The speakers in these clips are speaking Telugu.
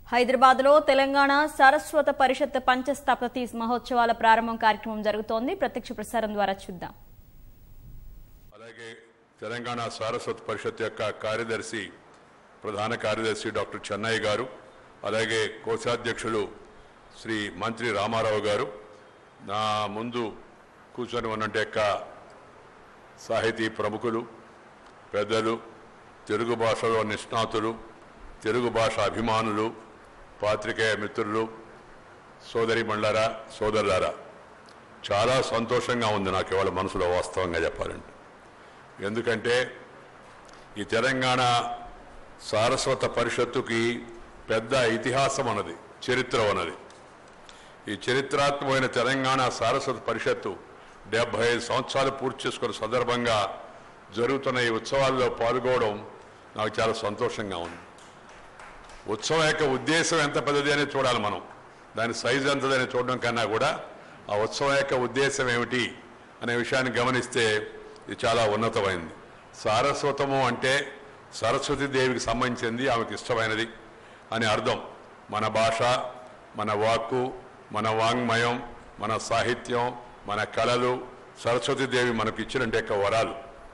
హైదరాబాద్లో తెలంగాణ సారస్వత పరిషత్ పంచస్థాపతి మహోత్సవాల ప్రారంభం కార్యక్రమం జరుగుతోంది ప్రత్యక్ష ప్రసారం ద్వారా చూద్దాం అలాగే తెలంగాణ సారస్వత పరిషత్ యొక్క కార్యదర్శి ప్రధాన కార్యదర్శి డాక్టర్ చెన్నయ్య గారు అలాగే కోశాధ్యక్షులు శ్రీ మంత్రి రామారావు గారు నా ముందు కూర్చొని ఉన్నట్టు యొక్క సాహితీ ప్రముఖులు పెద్దలు తెలుగు భాషలో నిష్ణాతులు తెలుగు భాష అభిమానులు పాత్రికేయ మిత్రులు సోదరి మండలారా సోదరులారా చాలా సంతోషంగా ఉంది నాకు ఇవాళ మనసులో వాస్తవంగా చెప్పాలంటే ఎందుకంటే ఈ తెలంగాణ సారస్వత పరిషత్తుకి పెద్ద ఇతిహాసం ఉన్నది చరిత్ర ఉన్నది ఈ చరిత్రాత్మకమైన తెలంగాణ సారస్వత పరిషత్తు డెబ్బై ఐదు సంవత్సరాలు పూర్తి చేసుకున్న సందర్భంగా జరుగుతున్న ఈ ఉత్సవాల్లో పాల్గొనడం నాకు చాలా సంతోషంగా ఉంది ఉత్సవం యొక్క ఉద్దేశం ఎంత పెద్దది అనేది చూడాలి మనం దాని సైజు ఎంతదని చూడడం కన్నా కూడా ఆ ఉత్సవం యొక్క ఉద్దేశం ఏమిటి అనే విషయాన్ని గమనిస్తే ఇది చాలా ఉన్నతమైంది సారస్వతము అంటే సరస్వతి దేవికి సంబంధించింది ఆమెకి ఇష్టమైనది అని అర్థం మన భాష మన వాక్కు మన వాంగ్మయం మన సాహిత్యం మన కళలు సరస్వతి దేవి మనకు ఇచ్చినట్టు యొక్క వరాలు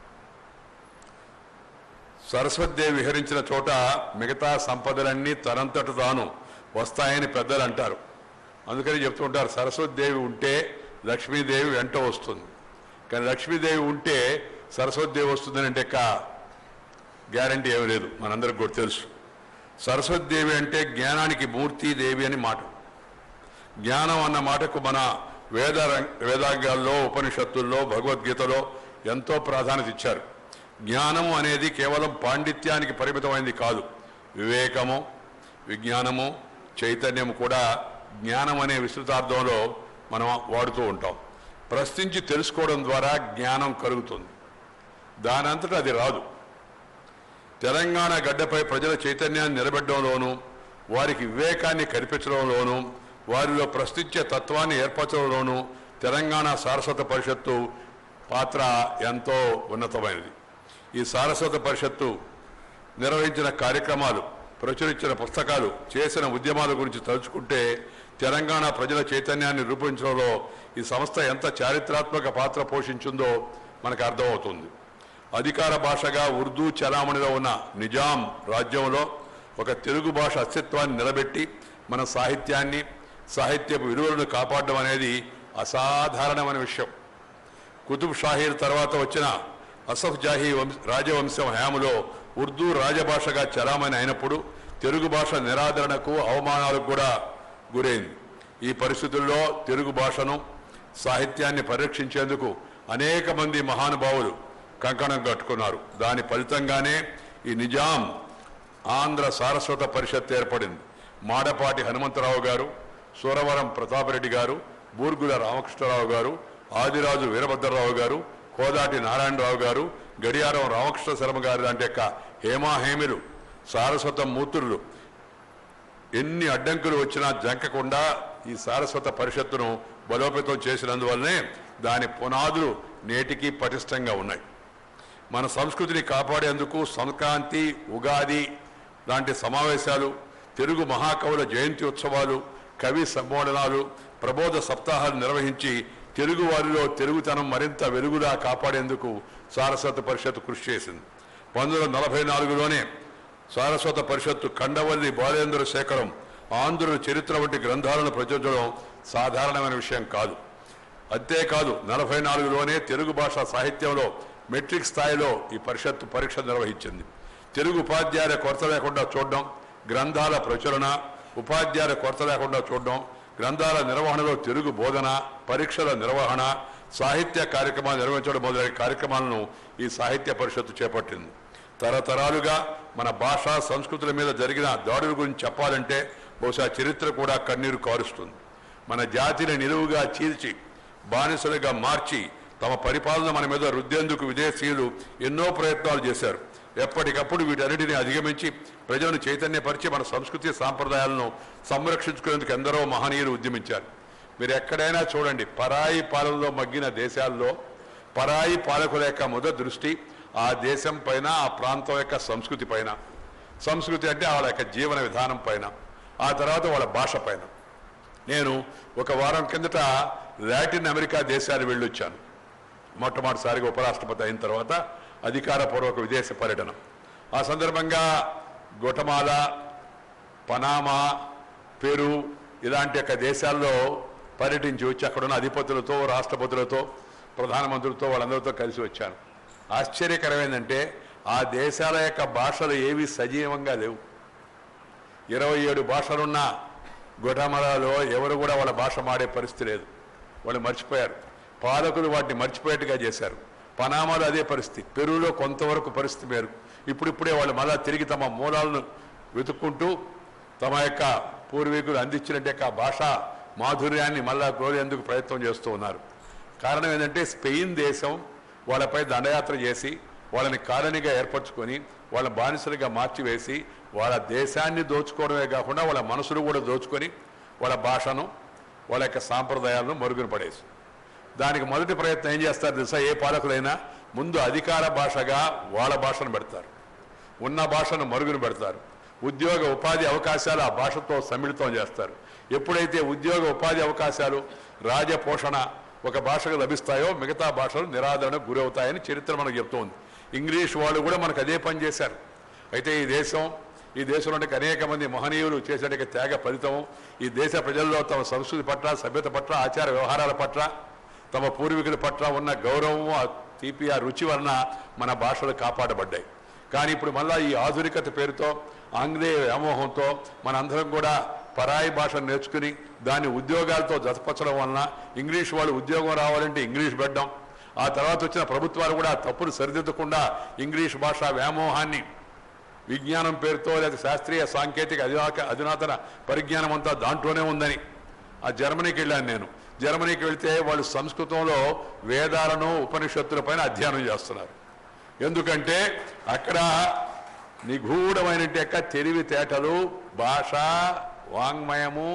సరస్వతిదేవి విహరించిన చోట మిగతా సంపదలన్నీ తనంతట తాను వస్తాయని పెద్దలు అంటారు అందుకని చెప్తుంటారు సరస్వతిదేవి ఉంటే లక్ష్మీదేవి వెంట వస్తుంది కానీ లక్ష్మీదేవి ఉంటే సరస్వతిదేవి వస్తుందని అంటే గ్యారంటీ ఏమీ లేదు మనందరికి కూడా తెలుసు సరస్వతిదేవి అంటే జ్ఞానానికి మూర్తి దేవి అని మాట జ్ఞానం అన్న మాటకు మన వేద రం- వేదాంగాల్లో ఉపనిషత్తుల్లో భగవద్గీతలో ఎంతో ప్రాధాన్యత ఇచ్చారు జ్ఞానము అనేది కేవలం పాండిత్యానికి పరిమితమైంది కాదు వివేకము విజ్ఞానము చైతన్యము కూడా జ్ఞానం అనే విస్తృతార్థంలో మనం వాడుతూ ఉంటాం ప్రశ్నించి తెలుసుకోవడం ద్వారా జ్ఞానం కలుగుతుంది దానంతటా అది రాదు తెలంగాణ గడ్డపై ప్రజల చైతన్యాన్ని నిలబెట్టడంలోనూ వారికి వివేకాన్ని కల్పించడంలోనూ వారిలో ప్రశ్నించే తత్వాన్ని ఏర్పరచడంలోనూ తెలంగాణ సారస్వత పరిషత్తు పాత్ర ఎంతో ఉన్నతమైనది ఈ సారస్వత పరిషత్తు నిర్వహించిన కార్యక్రమాలు ప్రచురించిన పుస్తకాలు చేసిన ఉద్యమాల గురించి తలుచుకుంటే తెలంగాణ ప్రజల చైతన్యాన్ని రూపొందించడంలో ఈ సంస్థ ఎంత చారిత్రాత్మక పాత్ర పోషించిందో మనకు అర్థమవుతుంది అధికార భాషగా ఉర్దూ చలామణిలో ఉన్న నిజాం రాజ్యంలో ఒక తెలుగు భాష అస్తిత్వాన్ని నిలబెట్టి మన సాహిత్యాన్ని సాహిత్యపు విలువలను కాపాడడం అనేది అసాధారణమైన విషయం కుతుబ్ షాహీర్ తర్వాత వచ్చిన అసఫ్ జాహీ వంశ రాజవంశం హయాములో ఉర్దూ రాజభాషగా చలామణి అయినప్పుడు తెలుగు భాష నిరాదరణకు అవమానాలకు కూడా గురైంది ఈ పరిస్థితుల్లో తెలుగు భాషను సాహిత్యాన్ని పరిరక్షించేందుకు అనేక మంది మహానుభావులు కంకణం కట్టుకున్నారు దాని ఫలితంగానే ఈ నిజాం ఆంధ్ర సారస్వత పరిషత్ ఏర్పడింది మాడపాటి హనుమంతరావు గారు సూరవరం ప్రతాపరెడ్డి గారు బూర్గుల రామకృష్ణరావు గారు ఆదిరాజు వీరభద్రరావు గారు కోదాటి నారాయణరావు గారు గడియారం రామకృష్ణ శర్మ గారి లాంటి యొక్క హేమాహేమిలు సారస్వత మూర్తులు ఎన్ని అడ్డంకులు వచ్చినా జంకకుండా ఈ సారస్వత పరిషత్తును బలోపేతం చేసినందువల్లనే దాని పునాదులు నేటికి పటిష్టంగా ఉన్నాయి మన సంస్కృతిని కాపాడేందుకు సంక్రాంతి ఉగాది లాంటి సమావేశాలు తెలుగు మహాకవుల జయంతి ఉత్సవాలు కవి సమ్మేళనాలు ప్రబోధ సప్తాహాలు నిర్వహించి తెలుగు వారిలో తెలుగుతనం మరింత వెలుగులా కాపాడేందుకు సారస్వత పరిషత్ కృషి చేసింది పంతొమ్మిది వందల నలభై నాలుగులోనే సారస్వత పరిషత్తు కండవల్లి బాలేంద్ర శేఖరం ఆంధ్రుల చరిత్ర వంటి గ్రంథాలను ప్రచురించడం సాధారణమైన విషయం కాదు అంతేకాదు నలభై నాలుగులోనే తెలుగు భాష సాహిత్యంలో మెట్రిక్ స్థాయిలో ఈ పరిషత్తు పరీక్ష నిర్వహించింది తెలుగు ఉపాధ్యాయుల కొరత లేకుండా చూడడం గ్రంథాల ప్రచురణ ఉపాధ్యాయుల కొరత లేకుండా చూడడం గ్రంథాల నిర్వహణలో తెలుగు బోధన పరీక్షల నిర్వహణ సాహిత్య కార్యక్రమాలు నిర్వహించడం మొదలైన కార్యక్రమాలను ఈ సాహిత్య పరిషత్తు చేపట్టింది తరతరాలుగా మన భాష సంస్కృతుల మీద జరిగిన దాడుల గురించి చెప్పాలంటే బహుశా చరిత్ర కూడా కన్నీరు కారుస్తుంది మన జాతిని నిలువుగా చీల్చి బానిసలుగా మార్చి తమ పరిపాలన మన మీద రుద్దేందుకు విదేశీయులు ఎన్నో ప్రయత్నాలు చేశారు ఎప్పటికప్పుడు వీటన్నిటిని అధిగమించి ప్రజలను చైతన్యపరిచి మన సంస్కృతి సాంప్రదాయాలను సంరక్షించుకునేందుకు ఎందరో మహనీయులు ఉద్యమించారు మీరు ఎక్కడైనా చూడండి పరాయి పాలనలో మగ్గిన దేశాల్లో పరాయి పాలకుల యొక్క మొదటి దృష్టి ఆ దేశం పైన ఆ ప్రాంతం యొక్క సంస్కృతి పైన సంస్కృతి అంటే వాళ్ళ యొక్క జీవన విధానం పైన ఆ తర్వాత వాళ్ళ భాష పైన నేను ఒక వారం కిందట లాటిన్ అమెరికా దేశాలు వెళ్ళొచ్చాను మొట్టమొదటిసారిగా ఉపరాష్ట్రపతి అయిన తర్వాత అధికారపూర్వక విదేశ పర్యటన ఆ సందర్భంగా గొటమాల పనామా పెరు ఇలాంటి యొక్క దేశాల్లో పర్యటించి వచ్చి అక్కడున్న అధిపతులతో రాష్ట్రపతులతో ప్రధానమంత్రులతో వాళ్ళందరితో కలిసి వచ్చాను ఆశ్చర్యకరం ఏంటంటే ఆ దేశాల యొక్క భాషలు ఏవి సజీవంగా లేవు ఇరవై ఏడు భాషలున్న గొటమలలో ఎవరు కూడా వాళ్ళ భాష మాడే పరిస్థితి లేదు వాళ్ళు మర్చిపోయారు పాలకులు వాటిని మర్చిపోయేట్టుగా చేశారు పనామాలో అదే పరిస్థితి పెరువులో కొంతవరకు పరిస్థితి మేరు ఇప్పుడిప్పుడే వాళ్ళు మళ్ళా తిరిగి తమ మూలాలను వెతుక్కుంటూ తమ యొక్క పూర్వీకులు అందించినట్టు యొక్క భాష మాధుర్యాన్ని మళ్ళా కోరేందుకు ప్రయత్నం చేస్తూ ఉన్నారు కారణం ఏంటంటే స్పెయిన్ దేశం వాళ్ళపై దండయాత్ర చేసి వాళ్ళని కాలనీగా ఏర్పరచుకొని వాళ్ళ బానిసలుగా మార్చివేసి వాళ్ళ దేశాన్ని దోచుకోవడమే కాకుండా వాళ్ళ మనసును కూడా దోచుకొని వాళ్ళ భాషను వాళ్ళ యొక్క సాంప్రదాయాలను మరుగున పడేసి దానికి మొదటి ప్రయత్నం ఏం చేస్తారు తెలుసా ఏ పాలకులైనా ముందు అధికార భాషగా వాళ్ళ భాషను పెడతారు ఉన్న భాషను మరుగున పెడతారు ఉద్యోగ ఉపాధి అవకాశాలు ఆ భాషతో సమ్మిళితం చేస్తారు ఎప్పుడైతే ఉద్యోగ ఉపాధి అవకాశాలు రాజపోషణ ఒక భాషకు లభిస్తాయో మిగతా భాషలు నిరాదరణకు గురవుతాయని చరిత్ర మనకు చెప్తోంది ఇంగ్లీష్ వాళ్ళు కూడా మనకు అదే పని చేశారు అయితే ఈ దేశం ఈ దేశంలోని అనేక మంది మహనీయులు చేసిన త్యాగ ఫలితం ఈ దేశ ప్రజల్లో తమ సంస్కృతి పట్ల సభ్యత పట్ల ఆచార వ్యవహారాల పట్ల తమ పూర్వీకుల పట్ల ఉన్న గౌరవం ఆ తీపి ఆ రుచి వలన మన భాషలు కాపాడబడ్డాయి కానీ ఇప్పుడు మళ్ళా ఈ ఆధునికత పేరుతో ఆంగ్లేయ వ్యామోహంతో మనందరం కూడా పరాయి భాషను నేర్చుకుని దాన్ని ఉద్యోగాలతో జతపరచడం వలన ఇంగ్లీష్ వాళ్ళు ఉద్యోగం రావాలంటే ఇంగ్లీష్ పెట్టడం ఆ తర్వాత వచ్చిన ప్రభుత్వాలు కూడా ఆ తప్పును సరిదిద్దకుండా ఇంగ్లీష్ భాష వ్యామోహాన్ని విజ్ఞానం పేరుతో లేదా శాస్త్రీయ సాంకేతిక అధునాక అధునాతన పరిజ్ఞానం అంతా దాంట్లోనే ఉందని ఆ జర్మనీకి వెళ్ళాను నేను జర్మనీకి వెళ్తే వాళ్ళు సంస్కృతంలో వేదాలను ఉపనిషత్తుల పైన అధ్యయనం చేస్తున్నారు ఎందుకంటే అక్కడ నిగూఢమైన యొక్క తెలివితేటలు భాష వాంగ్మయము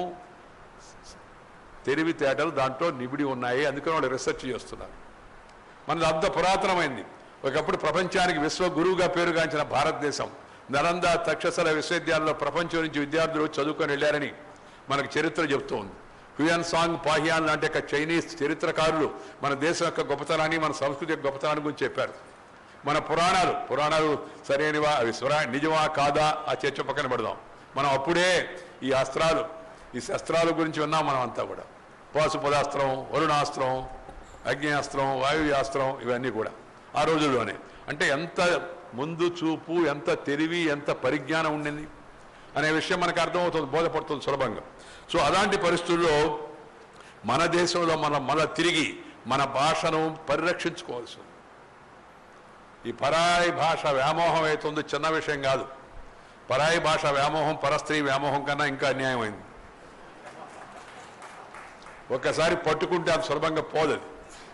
తెలివితేటలు దాంట్లో నిబిడి ఉన్నాయి అందుకని వాళ్ళు రీసెర్చ్ చేస్తున్నారు మనది అంత పురాతనమైంది ఒకప్పుడు ప్రపంచానికి విశ్వ గురువుగా పేరుగాంచిన భారతదేశం నలంద తక్షశిల విశ్వవిద్యాలయంలో ప్రపంచం నుంచి విద్యార్థులు చదువుకొని వెళ్ళారని మనకు చరిత్ర చెబుతూ ఉంది హ్యుయన్ సాంగ్ పాహియాన్ లాంటి యొక్క చైనీస్ చరిత్రకారులు మన దేశం యొక్క గొప్పతనాన్ని మన సంస్కృతి యొక్క గొప్పతనాన్ని గురించి చెప్పారు మన పురాణాలు పురాణాలు సరైనవా అవి స్వరా నిజమా కాదా ఆ చర్చ పక్కన పెడదాం మనం అప్పుడే ఈ అస్త్రాలు ఈ శస్త్రాల గురించి విన్నాం మనం అంతా కూడా పాశుపదాస్త్రం వరుణాస్త్రం అగ్నేయాస్త్రం వాయువ్యాస్త్రం ఇవన్నీ కూడా ఆ రోజుల్లోనే అంటే ఎంత ముందు చూపు ఎంత తెలివి ఎంత పరిజ్ఞానం ఉండింది అనే విషయం మనకు అర్థమవుతుంది బోధపడుతుంది సులభంగా సో అలాంటి పరిస్థితుల్లో మన దేశంలో మనం మళ్ళా తిరిగి మన భాషను పరిరక్షించుకోవాల్సి ఉంది ఈ పరాయి భాష వ్యామోహం అవుతుందో చిన్న విషయం కాదు పరాయి భాష వ్యామోహం పరస్త్రీ వ్యామోహం కన్నా ఇంకా అన్యాయమైంది ఒక్కసారి పట్టుకుంటే అది సులభంగా పోదది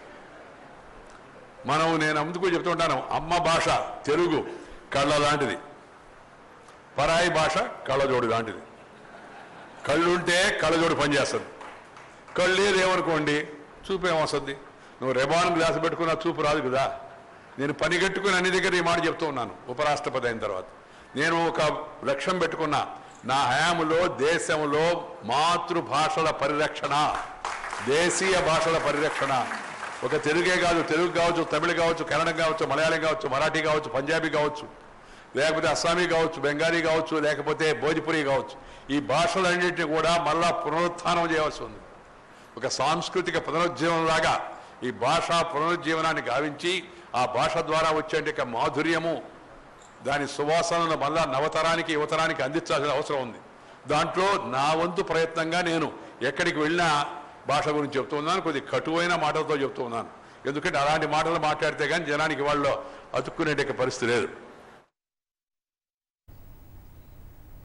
మనం నేను అందుకు చెప్తుంటాను అమ్మ భాష తెలుగు కళ్ళ లాంటిది పరాయి భాష కళ్ళజోడు లాంటిది కళ్ళుంటే కళ్ళజోడు పనిచేస్తుంది కళ్ళు లేదేమనుకోండి చూపు ఏమొస్తుంది నువ్వు రెబాన్ గ్లాస్ పెట్టుకున్న చూపు రాదు కదా నేను పని కట్టుకుని అన్ని దగ్గర ఈ మాట చెప్తూ ఉన్నాను ఉపరాష్ట్రపతి అయిన తర్వాత నేను ఒక లక్ష్యం పెట్టుకున్నా నా హయాంలో దేశంలో మాతృభాషల పరిరక్షణ దేశీయ భాషల పరిరక్షణ ఒక తెలుగే కాదు తెలుగు కావచ్చు తమిళ కావచ్చు కన్నడం కావచ్చు మలయాళం కావచ్చు మరాఠీ కావచ్చు పంజాబీ కావచ్చు లేకపోతే అస్సామీ కావచ్చు బెంగాలీ కావచ్చు లేకపోతే భోజ్పురి కావచ్చు ఈ భాషలన్నింటినీ కూడా మళ్ళా పునరుత్థానం చేయవలసి ఉంది ఒక సాంస్కృతిక పునరుజ్జీవనంలాగా ఈ భాష పునరుజ్జీవనాన్ని గావించి ఆ భాష ద్వారా వచ్చే మాధుర్యము దాని సువాసనను మళ్ళా నవతరానికి యువతరానికి అందించాల్సిన అవసరం ఉంది దాంట్లో నా వంతు ప్రయత్నంగా నేను ఎక్కడికి వెళ్ళినా భాష గురించి చెప్తూ ఉన్నాను కొద్ది కటువైన మాటలతో చెప్తూ ఉన్నాను ఎందుకంటే అలాంటి మాటలు మాట్లాడితే కానీ జనానికి వాళ్ళు అతుక్కునే పరిస్థితి లేదు